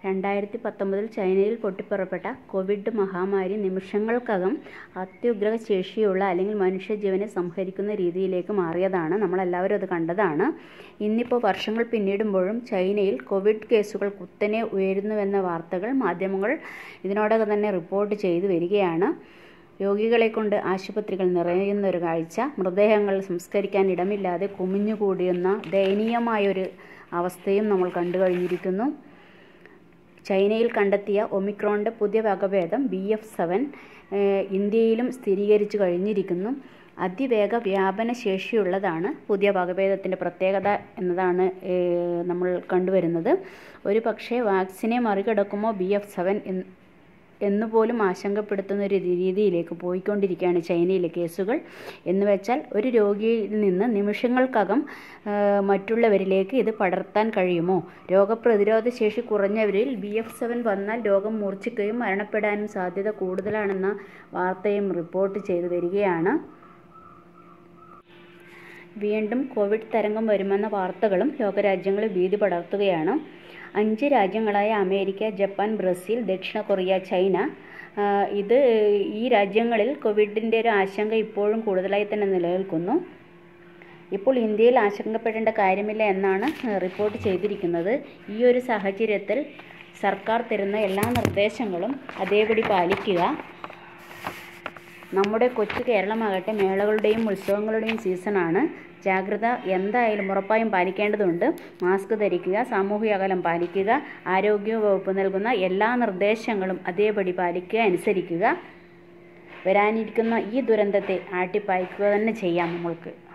രണ്ടായിരത്തി പത്തൊമ്പതിൽ ചൈനയിൽ പൊട്ടിപ്പുറപ്പെട്ട കോവിഡ് മഹാമാരി നിമിഷങ്ങൾക്കകം അത്യുഗ്ര ശേഷിയുള്ള അല്ലെങ്കിൽ മനുഷ്യജീവനെ സംഹരിക്കുന്ന രീതിയിലേക്ക് മാറിയതാണ് നമ്മളെല്ലാവരും അത് കണ്ടതാണ് ഇന്നിപ്പോൾ വർഷങ്ങൾ പിന്നിടുമ്പോഴും ചൈനയിൽ കോവിഡ് കേസുകൾ കുത്തനെ ഉയരുന്നുവെന്ന വാർത്തകൾ മാധ്യമങ്ങൾ ഇതിനോടകം തന്നെ റിപ്പോർട്ട് ചെയ്തു വരികയാണ് രോഗികളെ കൊണ്ട് ആശുപത്രികൾ നിറയുന്ന ഒരു കാഴ്ച മൃതദേഹങ്ങൾ സംസ്കരിക്കാൻ ഇടമില്ലാതെ കുമിഞ്ഞുകൂടിയുന്ന ദയനീയമായൊരു അവസ്ഥയും നമ്മൾ കണ്ടു കഴിഞ്ഞിരിക്കുന്നു ചൈനയിൽ കണ്ടെത്തിയ ഒമിക്രോണിൻ്റെ പുതിയ വകഭേദം ബി എഫ് സെവൻ ഇന്ത്യയിലും സ്ഥിരീകരിച്ചു കഴിഞ്ഞിരിക്കുന്നു അതിവേഗ വ്യാപന ശേഷിയുള്ളതാണ് പുതിയ വകഭേദത്തിൻ്റെ പ്രത്യേകത എന്നതാണ് നമ്മൾ കണ്ടുവരുന്നത് ഒരു പക്ഷേ വാക്സിനെ മറികടക്കുമോ ബി എഫ് സെവൻ എന്നുപോലും ആശങ്കപ്പെടുത്തുന്ന ഒരു രീതിയിലേക്ക് പോയിക്കൊണ്ടിരിക്കുകയാണ് ചൈനയിലെ കേസുകൾ എന്ന് വെച്ചാൽ ഒരു രോഗിയിൽ നിന്ന് നിമിഷങ്ങൾക്കകം മറ്റുള്ളവരിലേക്ക് ഇത് പടർത്താൻ കഴിയുമോ രോഗപ്രതിരോധ ശേഷി കുറഞ്ഞവരിൽ ബി എഫ് സെവൻ വന്നാൽ രോഗം മൂർച്ഛിക്കുകയും മരണപ്പെടാനും സാധ്യത കൂടുതലാണെന്ന വാർത്തയും റിപ്പോർട്ട് ചെയ്തു വരികയാണ് വീണ്ടും കോവിഡ് തരംഗം വരുമെന്ന വാർത്തകളും ലോകരാജ്യങ്ങളിൽ ഭീതി പടർത്തുകയാണ് അഞ്ച് രാജ്യങ്ങളായ അമേരിക്ക ജപ്പാൻ ബ്രസീൽ ദക്ഷിണ കൊറിയ ചൈന ഇത് ഈ രാജ്യങ്ങളിൽ കോവിഡിൻ്റെ ഒരു ആശങ്ക ഇപ്പോഴും കൂടുതലായി തന്നെ നിലനിൽക്കുന്നു ഇപ്പോൾ ഇന്ത്യയിൽ ആശങ്കപ്പെടേണ്ട കാര്യമില്ല എന്നാണ് റിപ്പോർട്ട് ചെയ്തിരിക്കുന്നത് ഈ ഒരു സാഹചര്യത്തിൽ സർക്കാർ തരുന്ന എല്ലാ നിർദ്ദേശങ്ങളും അതേപടി പാലിക്കുക നമ്മുടെ കൊച്ചു കേരളമാകട്ടെ മേളകളുടെയും ഉത്സവങ്ങളുടെയും സീസണാണ് ജാഗ്രത എന്തായാലും ഉറപ്പായും പാലിക്കേണ്ടതുണ്ട് മാസ്ക് ധരിക്കുക സാമൂഹിക അകലം പാലിക്കുക ആരോഗ്യ വകുപ്പ് നൽകുന്ന എല്ലാ നിർദ്ദേശങ്ങളും അതേപടി പാലിക്കുക അനുസരിക്കുക വരാനിരിക്കുന്ന ഈ ദുരന്തത്തെ ആട്ടിപ്പായ്ക്കുക തന്നെ ചെയ്യാം നമ്മൾക്ക്